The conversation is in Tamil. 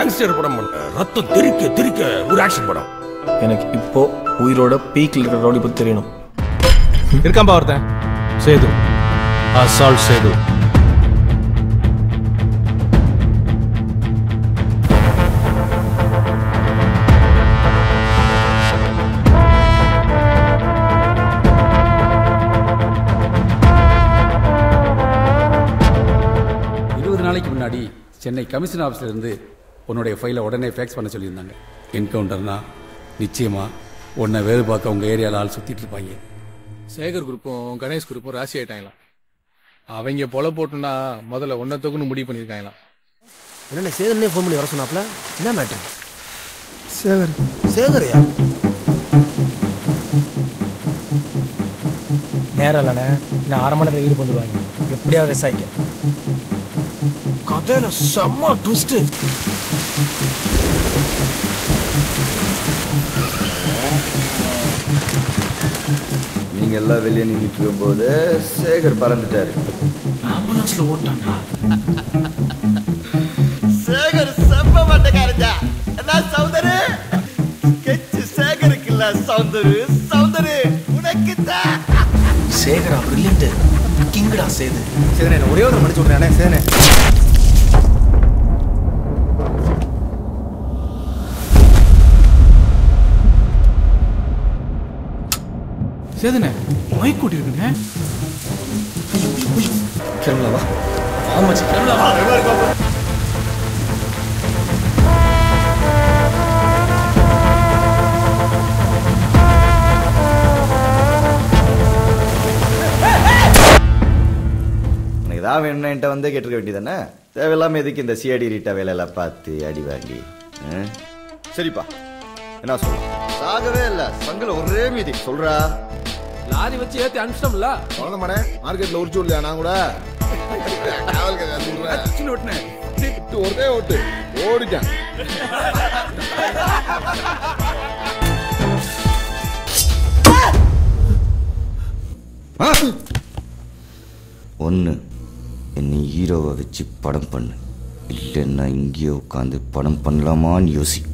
கேங்ஸ்டர் படம் பண்ண ரத்தம் திரிக்க திரிக்க ஒரு ஆக்ஷன் படம் எனக்கு இப்போ உயிரோட பீக்ல இருக்கிற ரவுடி பத்தி தெரியணும் இருக்காம்பா ஒருத்தன் சேது அசால்ட் சேது இருபது நாளைக்கு முன்னாடி சென்னை கமிஷன் ஆஃபீஸ்ல இருந்து உன்னுடைய ஃபைலை உடனே ஃபேக்ஸ் பண்ண சொல்லியிருந்தாங்க என்கவுண்டர்னா நிச்சயமா உன்னை வேறு பார்க்க உங்க ஏரியாவில் ஆள் சுத்திட்டு இருப்பாங்க சேகர் குரூப்பும் கணேஷ் குரூப்பும் ராசி ஆயிட்டாங்களாம் அவங்க பொல போட்டுனா முதல்ல ஒன்னத்துக்குன்னு முடிவு பண்ணியிருக்காங்களாம் என்ன சேகர்னே ஃபோன் பண்ணி வர சொன்னாப்ல என்ன மேட்ரு சேகர் சேகரையா நேரம் இல்லைண்ணே நான் அரை மணி நேரம் ஈடு பண்ணுவாங்க எப்படியாவது விசாரிக்க கதையில செம்ம ட்விஸ்ட் நீங்க எல்லாம் வெளியே நின்றுட்டு இருக்கும்போது சேகர் பறந்துட்டாரு ஆம்புலன்ஸ்ல ஓட்டாங்க சேகர் செம்ம மாட்டக்காரஜா என்ன சௌந்தரு கெச்சு சேகருக்கு இல்ல சௌந்தரு சௌந்தரு உனக்கு சேகரா பிரில்லியன்ட் கிங்கடா சேது சேதனே என்ன ஒரே ஒரு மடிச்சு விட்றேனே சேதனே சேதுண்ணே மைக் கூட்டிருக்குண்ணே கிளம்பலாமா ஆமாச்சு கிளம்பலாமா எனக்கு ஏதாவது வேணும்னா என்கிட்ட வந்தே கேட்டிருக்க வேண்டியதானே தேவையில்லாம எதுக்கு இந்த சிஐடி ரீட்டா வேலையெல்லாம் பார்த்து அடி வாங்கி ஆ? சரிப்பா என்ன சொல்ற சாகவே இல்ல சங்கல ஒரே மீதி சொல்றா லாரி வச்சு ஏத்தி அனுப்பிச்சிட்டோம்ல வளர்ந்த மாடே மார்க்கெட்ல உரிச்சு விடலையா நான் கூட ஒரே ஓட்டு ஓடிட்டேன் ஒன்று என்னை ஹீரோவை வச்சு படம் பண்ணு இல்லைன்னா இங்கேயே உட்காந்து படம் பண்ணலாமான்னு யோசி